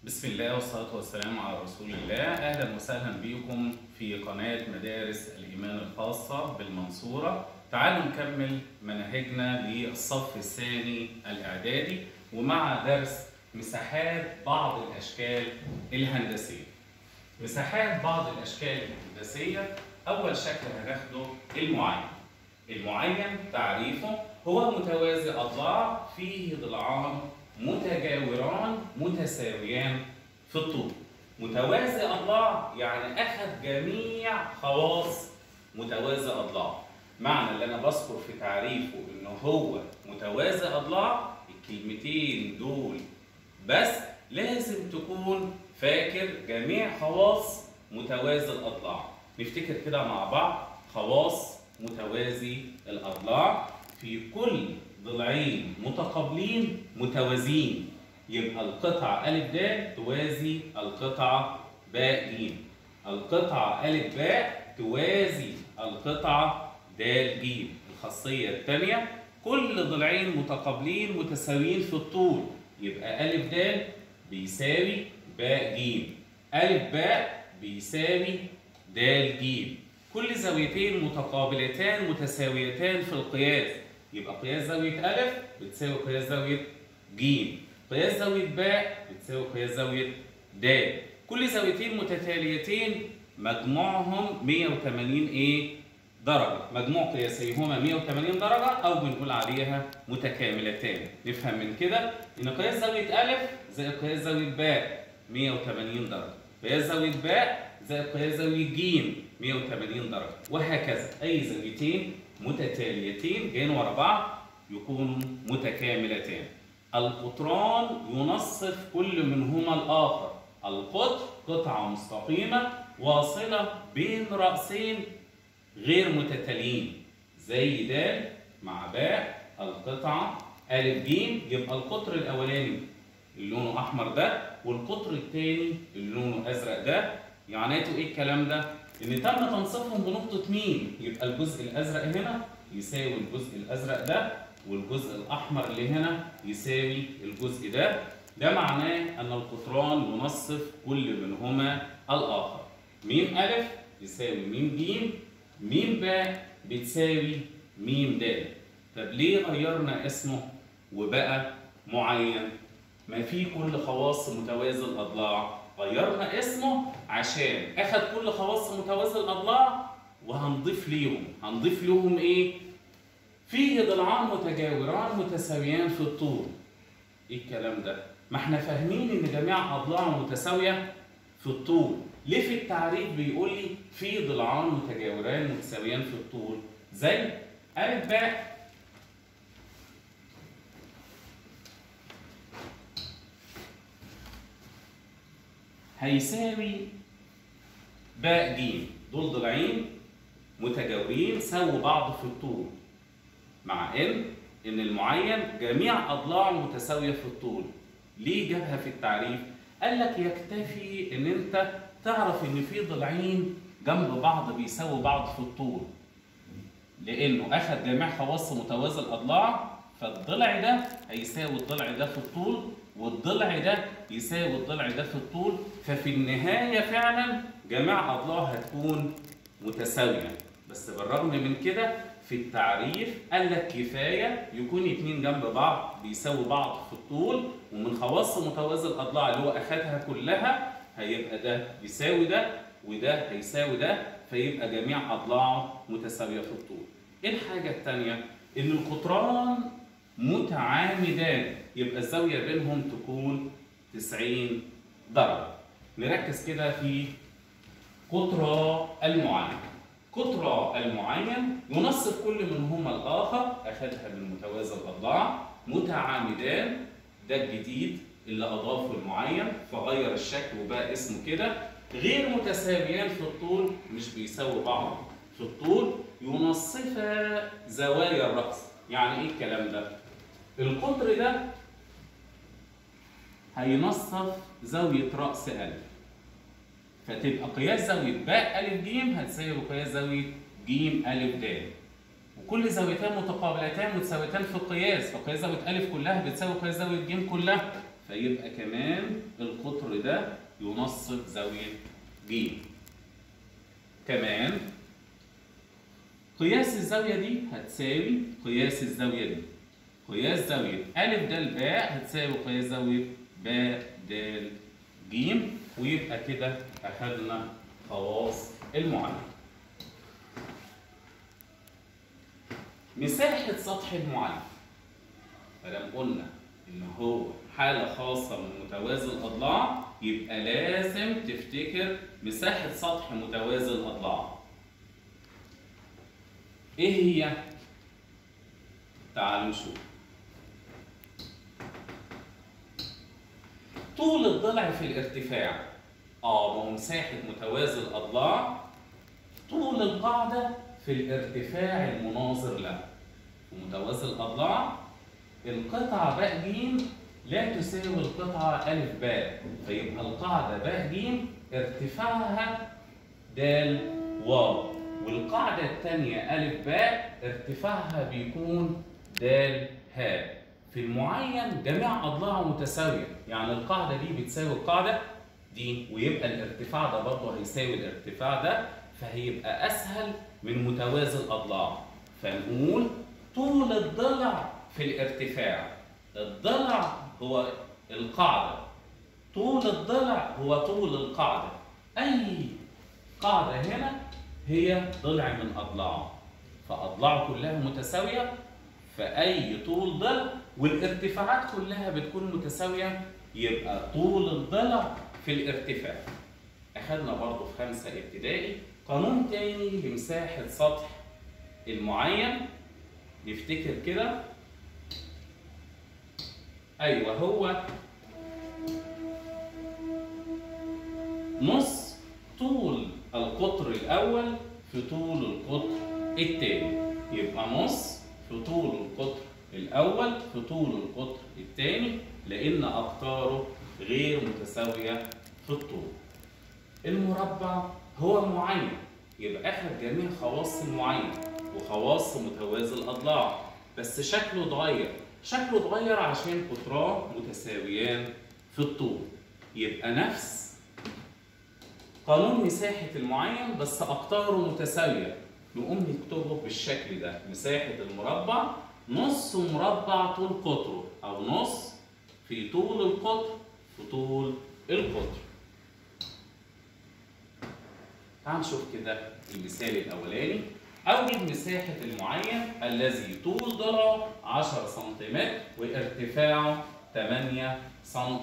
بسم الله والصلاة والسلام على رسول الله أهلا وسهلا بكم في قناة مدارس الإيمان الخاصة بالمنصورة تعالوا نكمل مناهجنا للصف الثاني الإعدادي ومع درس مساحات بعض الأشكال الهندسية مساحات بعض الأشكال الهندسية أول شكل هناخده المعين المعين تعريفه هو متوازي أضلاع فيه ضلعان متجاوران متساويان في الطول متوازي أضلاع يعني أخذ جميع خواص متوازي أضلاع معنى اللي أنا بذكر في تعريفه إنه هو متوازي أضلاع الكلمتين دول بس لازم تكون فاكر جميع خواص متوازي الأضلاع نفتكر كده مع بعض خواص متوازي الأضلاع في كل ضلعين متقابلين متوازيين يبقى القطعة أ د توازي القطعة ب ج القطعة أ ب توازي القطعة د ج الخاصية الثانية كل ضلعين متقابلين متساويين في الطول يبقى أ د بيساوي ب ج أ ب بيساوي د ج كل زاويتين متقابلتان متساويتان في القياس يبقى قياس زاوية أ بتساوي قياس زاوية ج قياس زاوية ب بتساوي قياس زاوية د كل زاويتين متتاليتين مجموعهم 180 ايه درجة مجموع قياسيهما 180 درجة أو بنقول عليها متكاملتان نفهم من كده إن قياس زاوية أ زائد قياس زاوية ب 180 درجة قياس زاوية ب زائد قياس زاوية ج 180 درجة وهكذا أي زاويتين متتاليتين جايين ورا بعض يكونوا متكاملتان القطران ينصف كل منهما الآخر القطر قطعة مستقيمة واصلة بين رأسين غير متتاليين زي د مع باء القطعة أ ج يبقى القطر الأولاني اللي لونه أحمر ده والقطر الثاني اللي لونه أزرق ده معناته إيه الكلام ده؟ إن تم تنصيفهم بنقطة مين؟ يبقى الجزء الأزرق هنا يساوي الجزء الأزرق ده والجزء الأحمر اللي هنا يساوي الجزء ده ده معناه أن القطران ينصف كل منهما الآخر م أ يساوي م ج م ب بتساوي م د طب ليه غيرنا اسمه وبقى معين؟ ما في كل خواص متوازي الأضلاع غيرنا اسمه عشان اخد كل خواص متوازي الاضلاع وهنضيف ليهم هنضيف لهم ايه فيه ضلعان متجاوران متساويان في الطول ايه الكلام ده ما احنا فاهمين ان جميع اضلاع متساويه في الطول ليه في التعريف بيقول لي في ضلعان متجاوران متساويان في الطول زي ا ب هيساوي باء ج دول ضلعين متجاورين ساووا بعض في الطول مع ان ان المعين جميع اضلاعه متساويه في الطول ليه جابها في التعريف قال لك يكتفي ان انت تعرف ان في ضلعين جنب بعض بيساووا بعض في الطول لانه اخذ جميع خواص متوازي الاضلاع فالضلع ده هيساوي الضلع ده في الطول والضلع ده يساوي الضلع ده في الطول ففي النهايه فعلا جميع اضلاعه هتكون متساويه بس بالرغم من كده في التعريف قال لك كفايه يكون اتنين جنب بعض بيساووا بعض في الطول ومن خواص متوازي الاضلاع اللي هو اخدها كلها هيبقى ده يساوي ده وده هيساوي ده فيبقى جميع اضلاعه متساويه في الطول. ايه الحاجه الثانيه؟ ان القطران متعامدان يبقى الزاويه بينهم تكون 90 درجه. نركز كده في قطر المعين. قطر المعين ينصف كل منهما الاخر اخذها من متوازي الاضلاع متعامدان ده الجديد اللي اضافه المعين فغير الشكل وبقى اسمه كده غير متساويان في الطول مش بيساووا بعض في الطول ينصفا زوايا الراس يعني ايه الكلام ده القطر ده هينصف زاويه راس ا فتبقى قياس زاويه باء ا ج هتساوي قياس زاويه ج ا د وكل زاويتان متقابلتان متساويتان في القياس فقياس زاويه ا كلها بتساوي قياس زاويه ج كلها ف فيبقى كمان القطر ده ينصب زاوية ج كمان قياس الزاوية دي هتساوي قياس الزاوية دي قياس زاوية أ د ب هتساوي قياس زاوية ب د ج ويبقى كده أخدنا خواص المعادلة. مساحة سطح المعادلة فلما قلنا إن هو حالة خاصة من متوازي الأضلاع يبقى لازم تفتكر مساحة سطح متوازي الأضلاع. إيه هي؟ تعالوا نشوف. طول الضلع في الارتفاع اه ما هو مساحة متوازي الأضلاع طول القاعدة في الارتفاع المناظر له ومتوازي الأضلاع القطعة باء ج لا تساوي القطعة أ باء فيبقى القاعدة باء ج ارتفاعها د واو والقاعدة الثانية أ باء ارتفاعها بيكون د ه في المعين جميع أضلاعه متساوية يعني القاعدة دي بتساوي القاعدة دي ويبقى الارتفاع ده برضه هيساوي الارتفاع ده فهيبقى أسهل من متوازي الأضلاع فنقول طول الضلع في الارتفاع الضلع هو القاعدة طول الضلع هو طول القاعدة أي قاعدة هنا هي ضلع من أضلاعه فأضلاعه كلها متساوية فأي طول ضلع والارتفاعات كلها بتكون متساوية يبقى طول الضلع في الارتفاع أخدنا برضه في خمسة ابتدائي قانون تاني لمساحة سطح المعين نفتكر كده أيوه هو نص طول القطر الأول في طول القطر الثاني يبقى نص في طول القطر الأول في طول القطر الثاني لأن أقطاره غير متساوية في الطول. المربع هو معين يبقى أخذ جميع خواص المعين وخواص متوازي الأضلاع بس شكله اتغير، شكله اتغير عشان قطراه متساويان في الطول. يبقى نفس قانون مساحة المعين بس أقطاره متساوية نقوم نكتبه بالشكل ده مساحة المربع نص مربع طول قطره أو نص في طول القطر في طول القطر تعال نشوف كده المثال الأولاني أوجد مساحة المعين الذي طول ضلعه 10 سم وارتفاعه 8 سم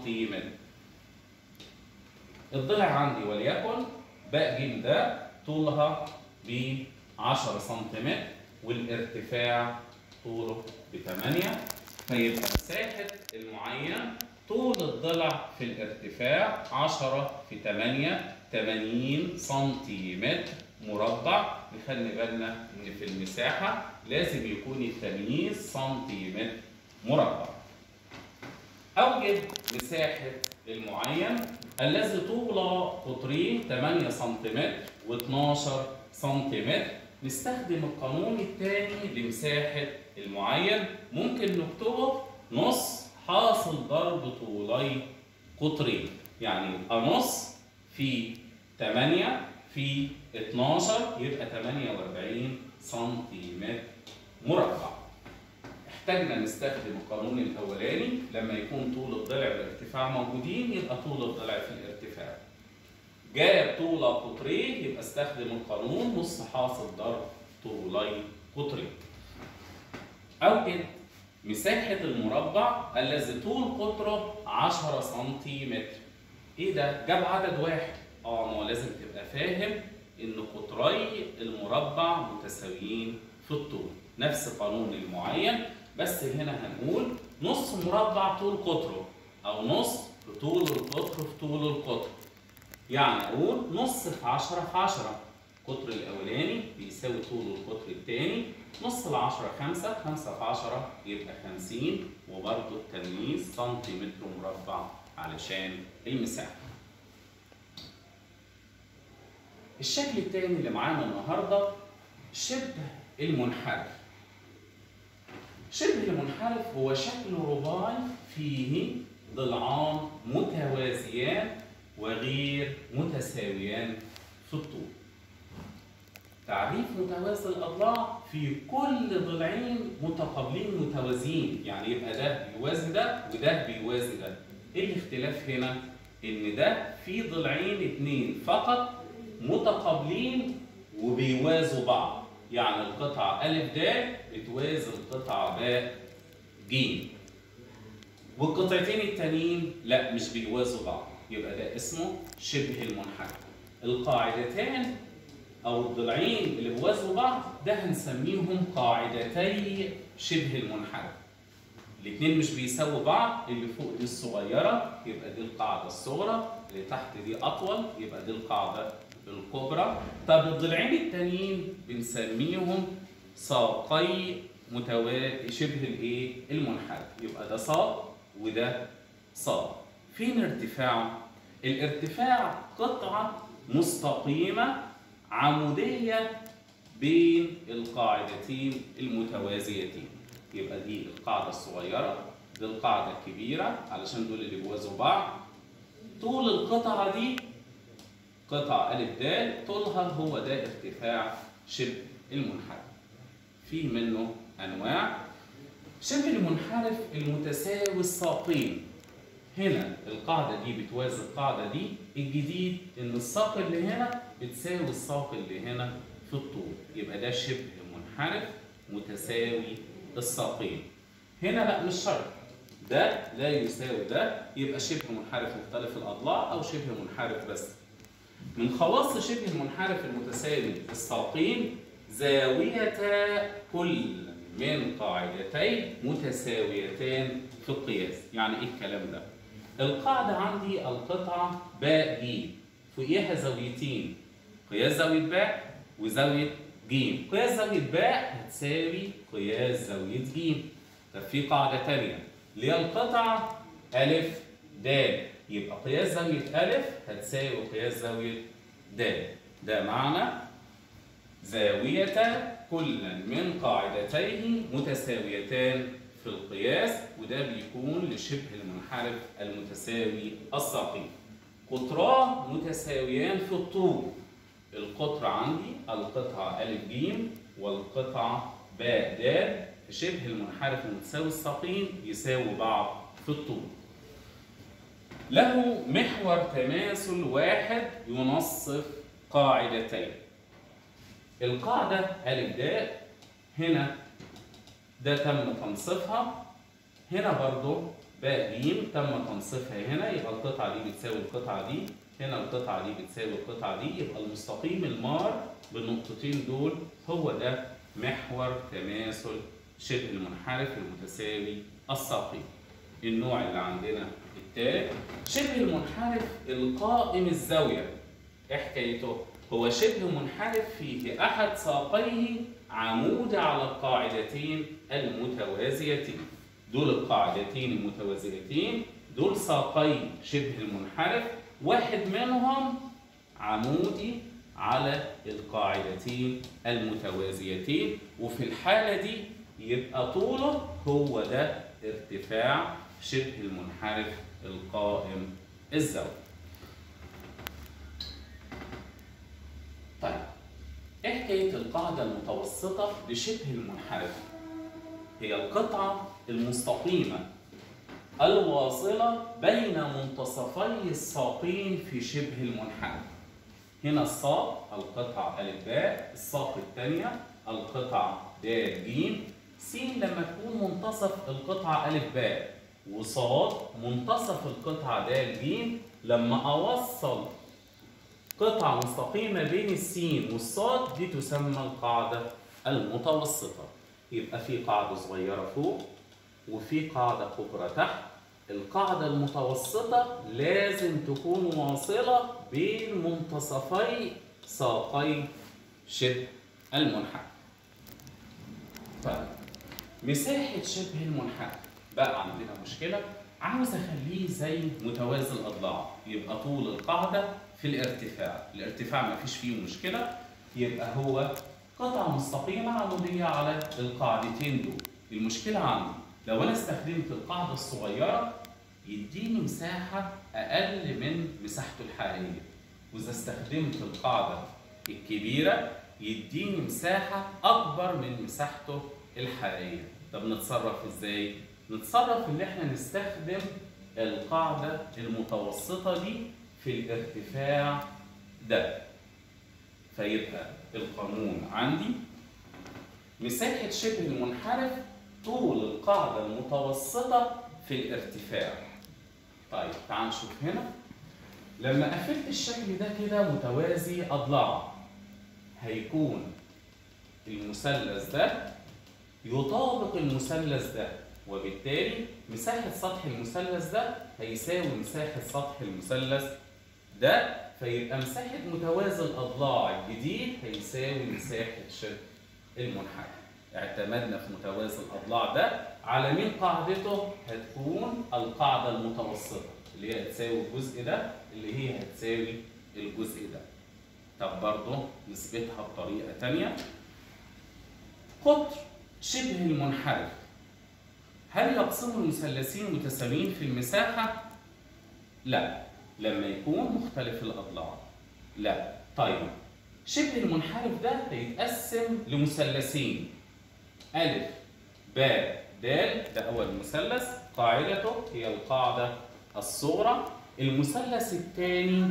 الضلع عندي وليكن باء ج ده طولها ب 10 سم والارتفاع طوله ب 8 فيبقى مساحة المعين طول الضلع في الارتفاع 10 في 8 80 سنتيمتر مربع نخلي بالنا ان في المساحة لازم يكون التمييز سنتيمتر مربع أوجد مساحة المعين الذي طول قطرين 8 سنتيمتر و12 سنتيمتر نستخدم القانون الثاني لمساحة المعين ممكن نكتبه نص حاصل ضرب طولي قطرين يعني يبقى نص في 8 في 12 يبقى 48 سنتيمتر مربع احتاجنا نستخدم القانون الاولاني لما يكون طول الضلع والارتفاع موجودين يبقى طول الضلع في الارتفاع جاب طول قطرين يبقى استخدم القانون نص حاصل ضرب طولي قطرين اوجد مساحة المربع الذي طول قطره 10 سنتيمتر ايه ده؟ جاب عدد واحد اه ما هو لازم تبقى فاهم ان قطري المربع متساويين في الطول نفس قانون المعين بس هنا هنقول نص مربع طول قطره او نص في طول القطر في طول القطر يعني اقول نص في 10 في 10 القطر الاولاني بيساوي طول القطر الثاني نص ال 10 5 5 في 10 يبقى 50 وبرضه التمييز سنتيمتر مربع علشان المساحه الشكل الثاني اللي معانا النهارده شبه المنحرف شبه المنحرف هو شكل رباعي فيه ضلعان متوازيان وغير متساويان في الطول تعريف متوازي الاضلاع في كل ضلعين متقابلين متوازيين يعني يبقى ده بيوازي ده وده بيوازي ده ايه الاختلاف هنا ان ده في ضلعين اتنين فقط متقابلين وبيوازوا بعض يعني القطعة أ د بتوازي القطعة ب ج والقطعتين التانيين لا مش بيوازوا بعض يبقى ده اسمه شبه المنحنى القاعدتان او الضلعين اللي بيوازوا بعض ده هنسميهم قاعدتي شبه المنحنى الاثنين مش بيساووا بعض اللي فوق دي الصغيره يبقى دي القاعده الصغرى اللي تحت دي اطول يبقى دي القاعده الكبرى طب الضلعين التانيين بنسميهم ساقي متوا شبه الايه المنحنى يبقى ده ساق وده ساق فين ارتفاعه الارتفاع قطعه مستقيمه عموديه بين القاعدتين المتوازيتين يبقى دي القاعده الصغيره دي القاعده الكبيره علشان دول اللي بيوازوا بعض طول القطعه دي قطعه ا د طولها هو ده ارتفاع شبه المنحنى في منه انواع شبه المنحرف المتساوي الساقين هنا القاعده دي بتوازي القاعده دي الجديد ان الساق اللي هنا بتساوي الساق اللي هنا في الطول يبقى ده شبه منحرف متساوي الساقين هنا لا مش شرط ده لا يساوي ده يبقى شبه منحرف مختلف الاضلاع او شبه منحرف بس من خواص شبه المنحرف المتساوي الساقين زاوية كل من قاعدتين متساويتان في القياس يعني ايه الكلام ده القاعدة عندي القطعة باء ج فوقيها زاويتين قياس زاوية باء وزاوية ج قياس زاوية باء هتساوي قياس زاوية ج طب في قاعدة تانية اللي هي القطعة أ د يبقى قياس زاوية أ هتساوي قياس زاوية د ده معنى زاوية كل من قاعدتين متساويتان في القياس وده بيكون لشبه المنحرف المتساوي الساقين قطراه متساويان في الطول القطر عندي القطعة أ ج والقطعة ب د شبه المنحرف المتساوي الساقين يساوي بعض في الطول له محور تماثل واحد ينصف قاعدتين القاعدة أ د هنا ده تم تنصيفها هنا برضو باء ج تم تنصيفها هنا يبقى القطعة دي بتساوي القطعة دي هنا القطعة دي بتساوي القطعة دي يبقى المستقيم المار بالنقطتين دول هو ده محور تماثل شبه المنحرف المتساوي الساقين النوع اللي عندنا التالت شبه المنحرف القائم الزاوية ايه حكايته؟ هو شبه منحرف فيه أحد ساقيه عمود على القاعدتين المتوازيتين دول القاعدتين المتوازيتين دول ساقي شبه المنحرف واحد منهم عمودي على القاعدتين المتوازيتين وفي الحالة دي يبقى طوله هو ده ارتفاع شبه المنحرف القائم الزاوية طيب ايه حكايه القاعده المتوسطه لشبه المنحرف هي القطعه المستقيمه الواصله بين منتصفي الساقين في شبه المنحرف هنا الساق القطعه ا باء الساق الثانيه القطعه د ج س لما تكون منتصف القطعه ا باء وصاد منتصف القطعه د ج لما اوصل قطعة مستقيمة بين السين والصاد دي تسمى القاعدة المتوسطة يبقى في قاعدة صغيرة فوق وفي قاعدة كبرى تحت القاعدة المتوسطة لازم تكون واصلة بين منتصفي ساقي شبه المنحنى طيب مساحة شبه المنحنى بقى عندنا مشكلة عاوز اخليه زي متوازي الاضلاع يبقى طول القاعدة في الارتفاع الارتفاع ما فيش فيه مشكلة يبقى هو قطعة مستقيمة عمودية على القاعدتين دول المشكلة عندي لو أنا استخدمت القاعدة الصغيرة يديني مساحة أقل من مساحته الحقيقية وإذا استخدمت القاعدة الكبيرة يديني مساحة أكبر من مساحته الحقيقية طب نتصرف إزاي؟ نتصرف إن إحنا نستخدم القاعدة المتوسطة دي في الارتفاع ده فيبقى القانون عندي مساحة شبه المنحرف طول القاعدة المتوسطة في الارتفاع طيب تعال نشوف هنا لما قفلت الشكل ده كده متوازي أضلاع هيكون المثلث ده يطابق المثلث ده وبالتالي مساحة سطح المثلث ده هيساوي مساحة سطح المثلث ده فيبقى مساحة متوازي الأضلاع الجديد هيساوي مساحة شبه المنحنى. اعتمدنا في متوازي الأضلاع ده على مين قاعدته؟ هتكون القاعدة المتوسطة اللي هي هتساوي الجزء ده اللي هي هتساوي الجزء ده. طب برضه نثبتها بطريقة تانية. قطر شبه المنحرف هل يقسم المثلثين متساويين في المساحة؟ لا لما يكون مختلف الأضلاع لا طيب شبه المنحرف ده هيتقسم لمثلثين ألف باء دال ده أول مثلث قاعدته هي القاعدة الصغرى المثلث الثاني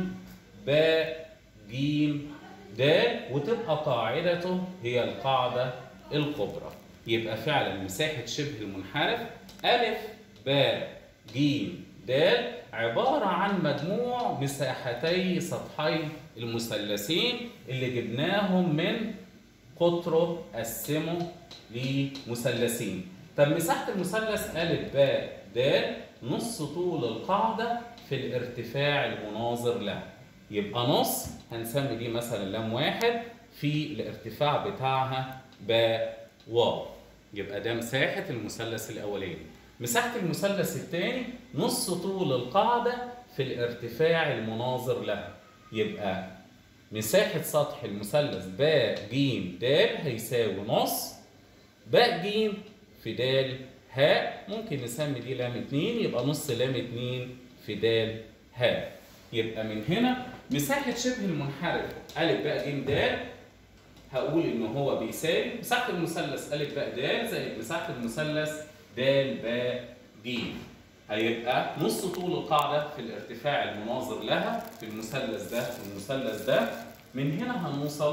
باء جيم دال وتبقى قاعدته هي القاعدة الكبرى يبقى فعلا مساحة شبه المنحرف ألف باء جيم دال عبارة عن مجموع مساحتي سطحي المثلثين اللي جبناهم من قطره قسمه لمثلثين. طب مساحة المثلث أ ب د نص طول القاعدة في الارتفاع المناظر له. يبقى نص هنسمي دي مثلا لام واحد في الارتفاع بتاعها ب واو. يبقى ده مساحة المثلث الأولاني. مساحة المثلث الثاني نص طول القاعدة في الارتفاع المناظر له يبقى مساحة سطح المثلث باء ج د هيساوي نص باء ج في د هاء ممكن نسمي دي لام 2 يبقى نص لام 2 في د هاء يبقى من هنا مساحة شبه المنحرف أ باء ج د هقول إن هو بيساوي مساحة المثلث أ باء د زائد مساحة المثلث د ب ج هيبقى نص طول القاعدة في الارتفاع المناظر لها في المثلث ده والمثلث ده من هنا هنوصل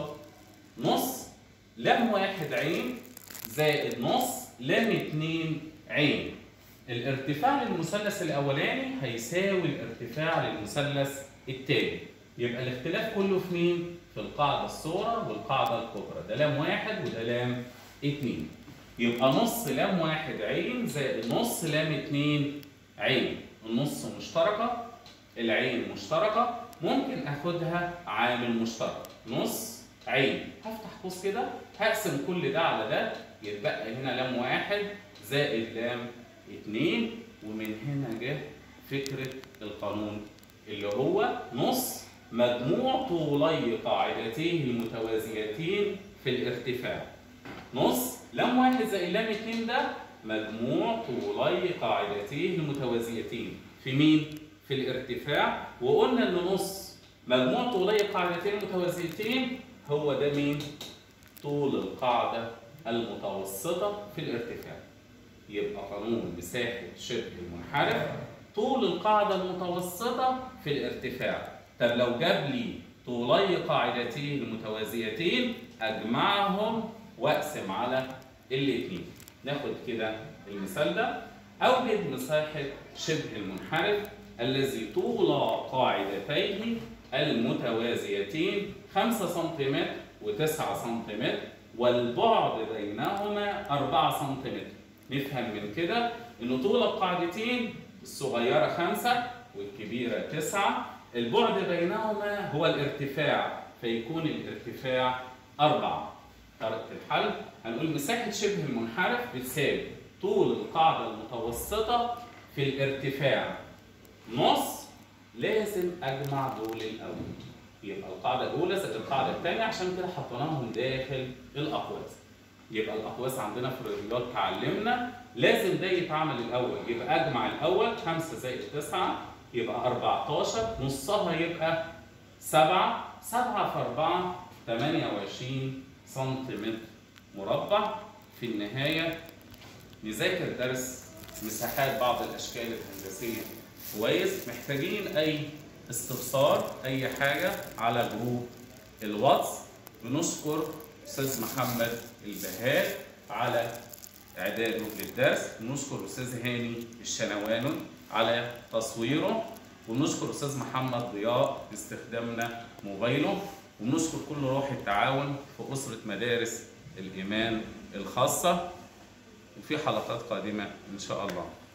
نص لام واحد عين زائد نص لام اتنين عين الارتفاع للمثلث الأولاني هيساوي الارتفاع للمثلث التاني يبقى الاختلاف كله في مين؟ في القاعدة الصغرى والقاعدة الكبرى ده لام واحد وده لام اتنين يبقى نص لام واحد عين زائد نص لام اتنين عين النص مشتركة العين مشتركة ممكن اخدها عامل مشترك نص عين هفتح قوس كده هقسم كل ده على ده يتبقى هنا لام واحد زائد لام اتنين ومن هنا جه فكرة القانون اللي هو نص مجموع طولي قاعدتيه المتوازيتين في الارتفاع نص لام واحد زائد لام اتنين ده مجموع طولي قاعدتيه المتوازيتين في مين؟ في الارتفاع وقلنا ان نص مجموع طولي قاعدتين المتوازيتين هو ده مين؟ طول القاعدة المتوسطة في الارتفاع يبقى قانون مساحة شبه المنحرف طول القاعدة المتوسطة في الارتفاع طب لو جاب لي طولي قاعدتيه المتوازيتين اجمعهم واقسم على الاثنين ناخد كده المثال ده اوجد مساحه شبه المنحرف الذي طول قاعدتيه المتوازيتين 5 سم و9 سم والبعد بينهما 4 سم نفهم من كده ان طول القاعدتين الصغيره 5 والكبيره 9 البعد بينهما هو الارتفاع فيكون الارتفاع 4 طريقة الحل هنقول مساحة شبه المنحرف بتساوي طول القاعدة المتوسطة في الارتفاع نص لازم أجمع دول الأول يبقى القاعدة الأولى زائد القاعدة الثانية عشان كده حطيناهم داخل الأقواس يبقى الأقواس عندنا في الرياضيات اتعلمنا لازم ده يتعمل الاول يبقى اجمع الاول 5 زائد 9 يبقى 14 نصها يبقى 7 7 في 4 28 سنتيمتر مربع في النهايه نذاكر درس مساحات بعض الاشكال الهندسيه كويس محتاجين اي استفسار اي حاجه على جروب الواتس بنشكر استاذ محمد البهاد على اعداده للدرس ونشكر استاذ هاني الشنواني على تصويره ونشكر استاذ محمد ضياء باستخدامنا موبايله ونشكر كل روح التعاون في اسره مدارس الايمان الخاصه وفي حلقات قادمه ان شاء الله